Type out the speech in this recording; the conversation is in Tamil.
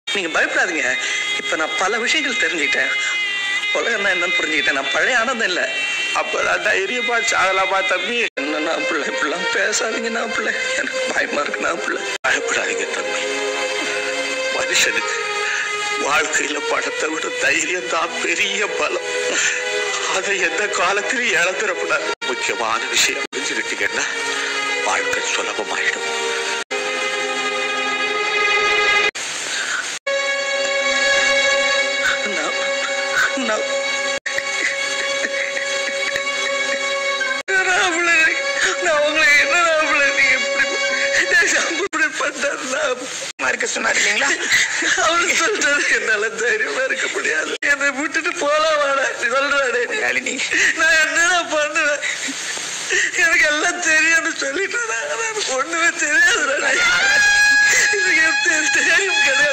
நீங்க பயப்படாதீங்க இப்ப நான் பல விஷயங்கள் தெரிஞ்சுக்கிட்டேன் உலகம்னா என்னன்னு புரிஞ்சுக்கிட்டேன் நான் பழைய ஆனந்தம் இல்ல அப்ப நான் தைரியமா சாகலாமா தம்பி என்ன நான் பிள்ளை இப்படிலாம் பேசாதீங்க நான் பிள்ளை எனக்கு பயமா இருக்கு நான் பிள்ளை பயப்படாதீங்க தம்பி மனுஷனுக்கு வாழ்க்கையில பணத்தை விட தைரியம் தான் பெரிய பலம் அதை எந்த காலத்திலும் இழந்துடக்கூடாது முக்கியமான விஷயம் புரிஞ்சுக்கிட்டீங்கன்னா வாழ்க்கை சுலபமாயிடும் நான் நான் நான் பிள்ளை, நான் உங்களை என்ன நான் பிள்ளை, நீங்க இப்படி நான் இப்படி பண்ணேன்னா, இருக்க சொன்னார் இல்லைங்களா அவரு சொல்றது என்னால தைரியமா இருக்க முடியாது என்னை விட்டுட்டு போலாம் வாடா சொல்றாடே யாழினி நான் என்னடா பண்ணுவேன் எனக்கு எல்லாம் தெரியும்னு சொல்லிட்டு நான் எனக்கு ஒண்ணுமே தெரியாதுடா இது எனக்கு தெரியும் கிடையாது